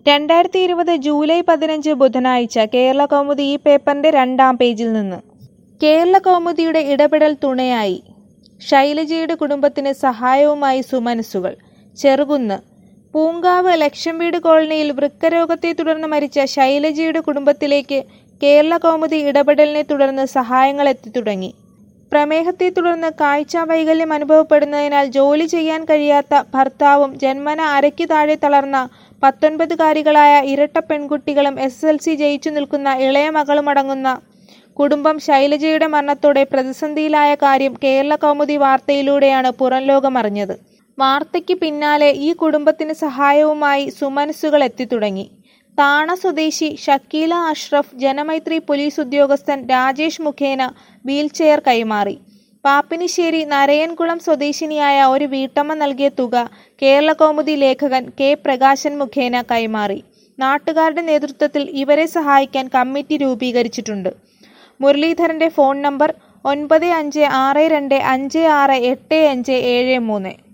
രണ്ടായിരത്തി ഇരുപത് ജൂലൈ പതിനഞ്ച് ബുധനാഴ്ച കേരള കൗമുദി ഈ പേപ്പറിന്റെ രണ്ടാം പേജിൽ നിന്ന് കേരള കൗമുദിയുടെ ഇടപെടൽ തുണയായി ശൈലജയുടെ കുടുംബത്തിന് സഹായവുമായി സുമനസുകൾ ചെറുകുന്ന് പൂങ്കാവ് ലക്ഷം വീട് കോളനിയിൽ വൃക്കരോഗത്തെ തുടർന്ന് മരിച്ച ശൈലജയുടെ കുടുംബത്തിലേക്ക് കേരള കൗമുദി ഇടപെടലിനെ തുടർന്ന് സഹായങ്ങൾ എത്തിത്തുടങ്ങി പ്രമേഹത്തെ തുടർന്ന് കാഴ്ച വൈകല്യം അനുഭവപ്പെടുന്നതിനാൽ ജോലി ചെയ്യാൻ കഴിയാത്ത ഭർത്താവും ജന്മന അരയ്ക്ക് താഴെ തളർന്ന പത്തൊൻപതുകാരികളായ ഇരട്ട പെൺകുട്ടികളും എസ് എസ് എൽ സി ജയിച്ചു നിൽക്കുന്ന ഇളയ മകളുമടങ്ങുന്ന കുടുംബം ശൈലജയുടെ മരണത്തോടെ പ്രതിസന്ധിയിലായ കാര്യം കേരള കൗമുദി വാർത്തയിലൂടെയാണ് പുറം ലോകമറിഞ്ഞത് വാർത്തയ്ക്ക് പിന്നാലെ ഈ കുടുംബത്തിന് സഹായവുമായി സുമനസ്സുകൾ എത്തിത്തുടങ്ങി താണ സ്വദേശി ഷക്കീല അഷ്റഫ് ജനമൈത്രി പോലീസ് ഉദ്യോഗസ്ഥൻ രാജേഷ് മുഖേന വീൽചെയർ കൈമാറി പാപ്പിനിശ്ശേരി നരയൻകുളം സ്വദേശിനിയായ ഒരു വീട്ടമ്മ നൽകിയ തുക കേരള കൗമുദി ലേഖകൻ കെ പ്രകാശൻ മുഖേന കൈമാറി നാട്ടുകാരുടെ നേതൃത്വത്തിൽ ഇവരെ സഹായിക്കാൻ കമ്മിറ്റി രൂപീകരിച്ചിട്ടുണ്ട് മുരളീധരന്റെ ഫോൺ നമ്പർ ഒൻപത് അഞ്ച് ആറ് രണ്ട് അഞ്ച് ആറ് എട്ട് അഞ്ച് ഏഴ് മൂന്ന്